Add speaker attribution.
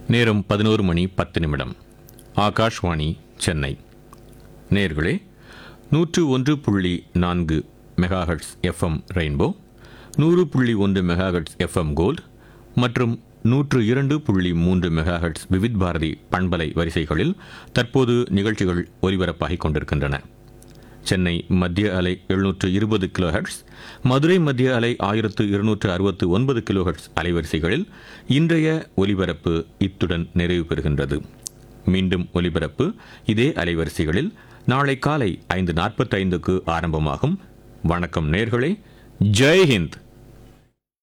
Speaker 1: நேரம் பதினோரு மணி பத்து நிமிடம் ஆகாஷ்வாணி சென்னை நேர்களே நூற்று ஒன்று புள்ளி நான்கு மெகாஹெட்ஸ் எஃப்எம் ரெயின்போ நூறு புள்ளி ஒன்று மெகாஹெட்ஸ் எஃப்எம் கோல்ட் மற்றும் நூற்று இரண்டு புள்ளி மூன்று மெகாஹெட்ஸ் விவித் பாரதி பண்பலை வரிசைகளில் தற்போது நிகழ்ச்சிகள் ஒலிபரப்பாகிக் கொண்டிருக்கின்றன சென்னை மத்திய அலை எழுநூற்று இருபது கிலோஹெட்ஸ் மதுரை மத்திய அலை ஆயிரத்து இருநூற்று அறுபத்து ஒன்பது கிலோஹெட்ஸ் அலைவரிசைகளில் இன்றைய ஒலிபரப்பு இத்துடன் நிறைவு பெறுகின்றது மீண்டும் ஒலிபரப்பு இதே அலைவரிசைகளில் நாளை காலை ஐந்து நாற்பத்தைந்துக்கு ஆரம்பமாகும் வணக்கம் நேர்களே ஜெய் ஹிந்த்